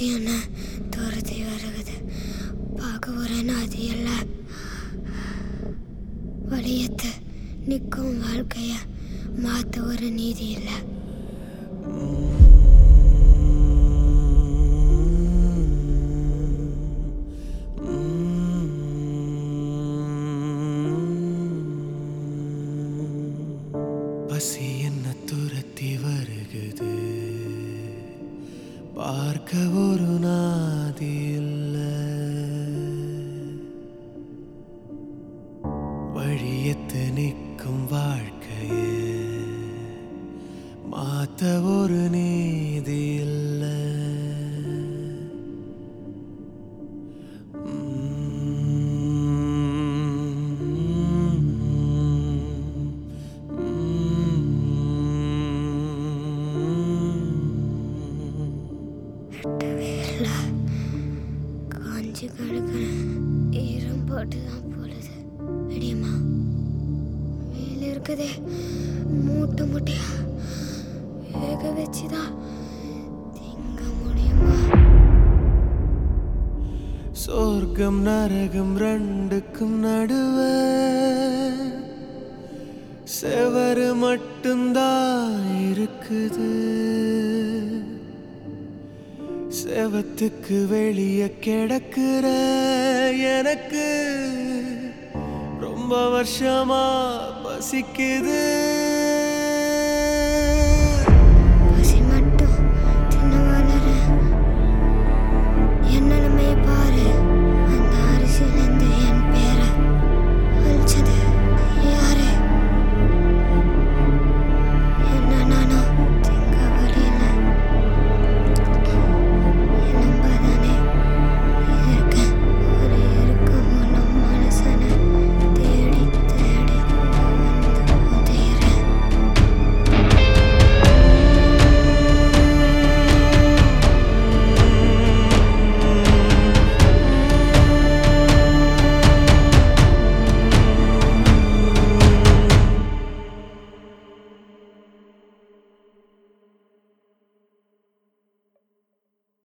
என்ன துரத்தி வருகுது பார்க்க ஒரு நாதி அல்ல வழியத்து நிற்கும் வாழ்க்கைய மாற்ற ஒரு நீதி இல்லை பசி என்ன துரத்தி வருகுது பார்க்க ஒரு நாதி இல்ல வழியத்து நிற்கும் வாழ்க்கையே மாத்த ஒரு நீதி இல்ல இல்லை காஞ்சி கிடக்கிறேன் ஈரம் போட்டு தான் போடுது அடியம்மா வெயில் இருக்குதே மூட்டை மூட்டையா வேக வச்சுதான் திங்க முடியுமா சொர்க்கம் நரகம் ரெண்டுக்கும் நடுவ செவரு மட்டும்தான் இருக்குது செவத்துக்கு வெளிய கிடக்குற எனக்கு ரொம்ப வருஷமா பசிக்குது